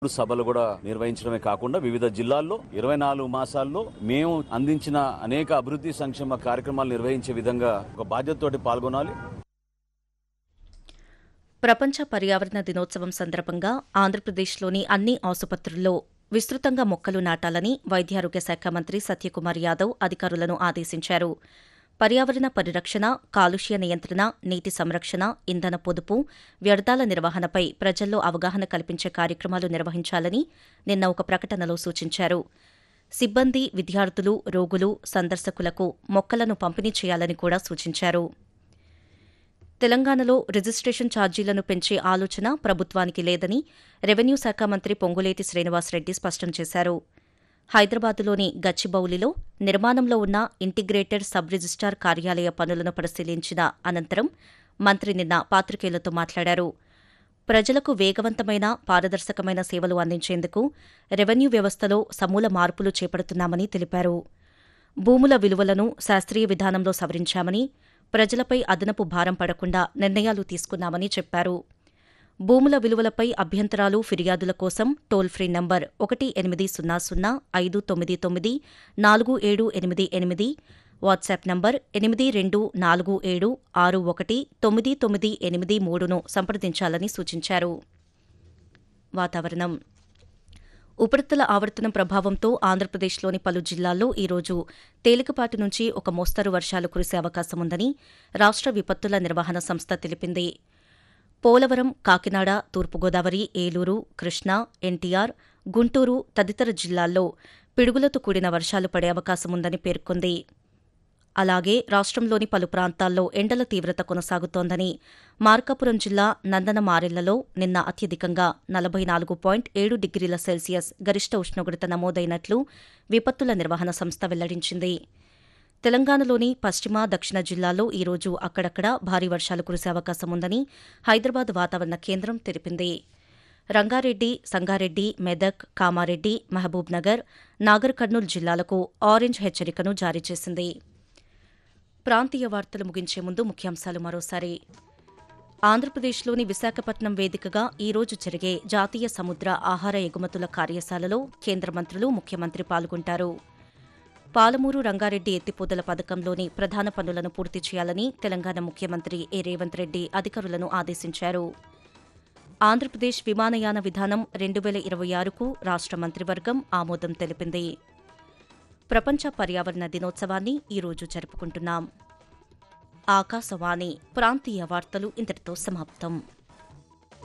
సభలు కూడా నిర్వహించడమే కాకుండా వివిధ జిల్లాల్లో ఇరవై నాలుగు మాసాల్లో మేము అందించిన అనేక అభివృద్ధి సంక్షేమ కార్యక్రమాలు నిర్వహించే విధంగా ఒక బాధ్యతతోటి పాల్గొనాలి ప్రపంచ పర్యావరణ దినోత్సవం సందర్భంగా ఆంధ్రప్రదేశ్లోని అన్ని ఆసుపత్రుల్లో విస్తృతంగా మొక్కలు నాటాలని వైద్యారోగ్య శాఖ మంత్రి సత్యకుమార్ యాదవ్ అధికారులను ఆదేశించారు పర్యావరణ పరిరక్షణ కాలుష్య నియంత్రణ నీటి సంరక్షణ ఇంధన పొదుపు వ్యర్థాల నిర్వహణపై ప్రజల్లో అవగాహన కల్పించే కార్యక్రమాలు నిర్వహించాలని నిన్న ఒక ప్రకటనలో సూచించారు సిబ్బంది విద్యార్థులు రోగులు సందర్శకులకు మొక్కలను పంపిణీ చేయాలని కూడా సూచించారు తెలంగాణలో రిజిస్ట్రేషన్ ఛార్జీలను పెంచే ఆలోచన ప్రభుత్వానికి లేదని రెవెన్యూ శాఖ మంత్రి పొంగులేటి శ్రీనివాసరెడ్డి స్పష్టం చేశారు హైదరాబాద్లోని గచ్చిబౌలిలో నిర్మాణంలో ఉన్న ఇంటిగ్రేటెడ్ సబ్ రిజిస్టార్ కార్యాలయ పనులను పరిశీలించిన అనంతరం మంత్రి నిన్న పాత్రికేయులతో మాట్లాడారు ప్రజలకు వేగవంతమైన పారదర్శకమైన సేవలు అందించేందుకు రెవెన్యూ వ్యవస్థలో సమూల మార్పులు చేపడుతున్నామని తెలిపారు భూముల విలువలను శాస్త్రీయ విధానంలో సవరించామని ప్రజలపై అదనపు భారం పడకుండా నిర్ణయాలు తీసుకున్నామని చెప్పారు భూముల విలువలపై అభ్యంతరాలు ఫిర్యాదుల కోసం టోల్ ఫ్రీ నంబర్ ఒకటి ఎనిమిది సున్నా సున్నా ఐదు తొమ్మిది తొమ్మిది నాలుగు ఏడు ఎనిమిది ఎనిమిది వాట్సాప్ నంబర్ ఎనిమిది రెండు నాలుగు ఏడు ఆరు ఒకటి తొమ్మిది తొమ్మిది ఎనిమిది మూడును సంప్రదించాలని సూచించారు వాతావరణం ఉపరితల ఆవర్తనం ప్రభావంతో ఆంధ్రప్రదేశ్లోని పలు జిల్లాల్లో ఈరోజు తేలికపాటి నుంచి ఒక మోస్తరు వర్షాలు కురిసే అవకాశం ఉందని రాష్ట్ర విపత్తుల నిర్వహణ సంస్థ తెలిపింది పోలవరం కాకినాడ తూర్పుగోదావరి ఏలూరు కృష్ణా ఎన్టీఆర్ గుంటూరు తదితర జిల్లాల్లో పిడుగులతో కూడిన వర్షాలు పడే అవకాశం ఉందని పేర్కొంది అలాగే రాష్ట్రంలోని పలు ప్రాంతాల్లో ఎండల తీవ్రత కొనసాగుతోందని మార్కాపురం జిల్లా నందన మారెళ్లలో నిన్న అత్యధికంగా నలభై నాలుగు పాయింట్ ఏడు డిగ్రీల సెల్సియస్ గరిష్ట ఉష్ణోగ్రత నమోదైనట్లు విపత్తుల నిర్వహణ సంస్థ వెల్లడించింది తెలంగాణలోని పశ్చిమ దక్షిణ జిల్లాల్లో ఈరోజు అక్కడక్కడ భారీ వర్షాలు కురిసే అవకాశం ఉందని హైదరాబాద్ వాతావరణ కేంద్రం తెలిపింది రంగారెడ్డి సంగారెడ్డి మెదక్ కామారెడ్డి మహబూబ్ నగర్ నాగర్ కర్నూల్ జిల్లాలకు ఆరెంజ్ హెచ్చరికను జారీ చేసింది ప్రాంతీయ వార్తలు ముగించే ముందు ముఖ్యాంశాలు మరోసారి ఆంధ్రప్రదేశ్లోని విశాఖపట్నం వేదికగా ఈ రోజు జరిగే జాతీయ సముద్ర ఆహార ఎగుమతుల కార్యశాలలో కేంద్ర మంత్రులు ముఖ్యమంత్రి పాల్గొంటారు పాలమూరు రంగారెడ్డి ఎత్తిపోతల పథకంలోని ప్రధాన పనులను పూర్తి చేయాలని తెలంగాణ ముఖ్యమంత్రి ఏ రేవంత్ రెడ్డి అధికారులను ఆదేశించారు ఆంధ్రప్రదేశ్ విమానయాన విధానం రెండు వేల ఇరవై ఆరుకు రాష్ట్ర మంత్రివర్గం ఆమోదం తెలిపింది ప్రపంచ పర్యావరణ దినోత్సవాన్ని ఈరోజు జరుపుకుంటున్నాం ఆకాశవాణి ప్రాంతీయ వార్తలు ఇంతటితో సమాప్తం